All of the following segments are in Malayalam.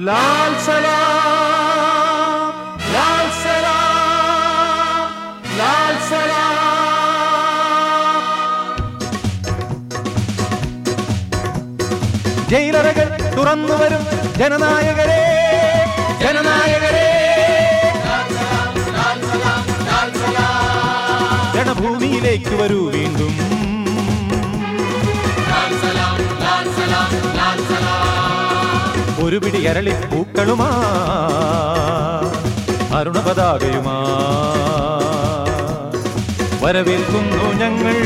ലാൽ സലാം ലാൽ സലാം ലാൽ സലാം ജയിലറകൾ തുറന്നു വരും ജനനായകരെ ജനനായകരെ ജനഭൂമിയിലേക്ക് വരൂ വീണ്ടും ഒരു പിടി അരളി പൂക്കളുമാ അരുണപതാകയുമാ വരവേൽക്കുന്നു ഞങ്ങൾ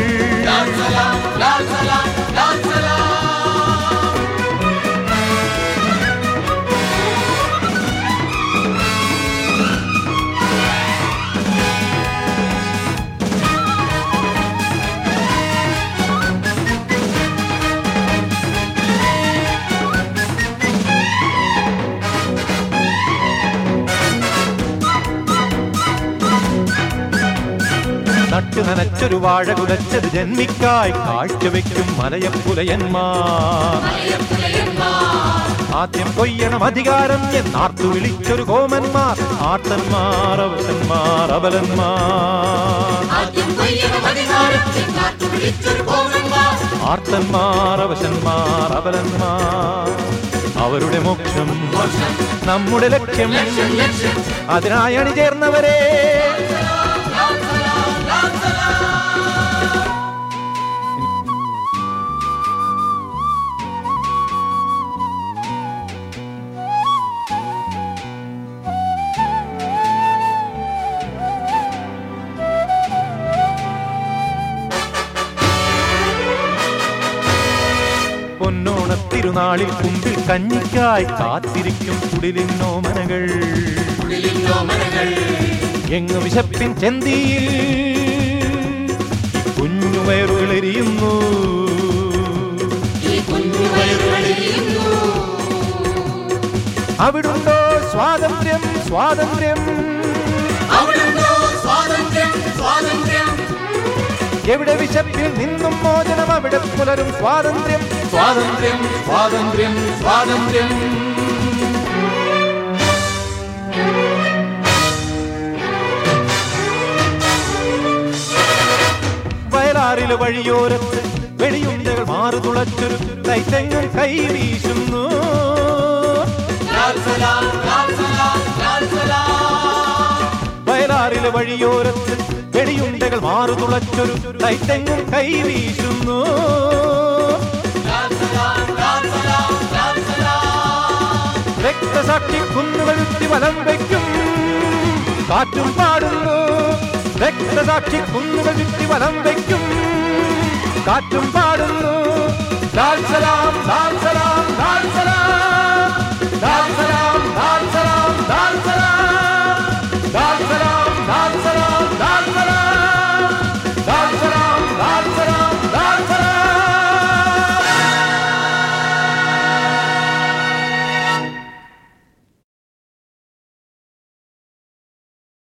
നട്ടു നനച്ചൊരു വാഴ കുലച്ചത് ജന്മിക്കായി കാഴ്ചവെക്കും മലയപ്പുലയന്മാർ ആദ്യം കൊയ്യണം അധികാരം എന്നാർത്തു വിളിച്ചൊരു കോമന്മാർ ആർത്തന്മാർ അവശന്മാർ അബലന്മാർ ആർത്തന്മാർ അവശന്മാർ അബലന്മാർ അവരുടെ മോക്ഷം നമ്മുടെ ലക്ഷ്യം അതിനായി അണിചേർന്നവരെ പൊന്നോണത്തിരുനാളിൽ കുമ്പിൽ കഞ്ഞിക്കായി കാത്തിരിക്കും കുടിലിന്നോ മനകൾ എങ്ങു വിശപ്പിൻ ചെന്തിയിൽ കുഞ്ഞുവയറുകളെരിയുന്നു അവിടുണ്ടോ സ്വാതന്ത്ര്യം സ്വാതന്ത്ര്യം എവിടെ വിശപ്പിൽ നിന്നും മോചനം അവിടെ പുലരും സ്വാതന്ത്ര്യം സ്വാതന്ത്ര്യം സ്വാതന്ത്ര്യം സ്വാതന്ത്ര്യം വയലാറിലെ വഴിയോരത്ത് വെടിയുണ്ടകൾ മാറു തുളച്ചൊരു തൈത്തങ്ങൾ കൈ വീശുന്നു വയലാറിലെ വഴിയോരത്ത് വെടിയുണ്ടകൾ മാറു തുളച്ചൊരു തൈത്തങ്ങൾ കൈ വീശുന്നു രക്തസാക്ഷി കുന്നുകൾ ചുറ്റി വലം വയ്ക്കും കാറ്റും പാടുന്നു രക്തസാക്ഷി കുന്നുകൾ ചുറ്റി വലം വയ്ക്കും കാറ്റും പാടുന്നു ലാൽ സലാം ലാൽ സലാം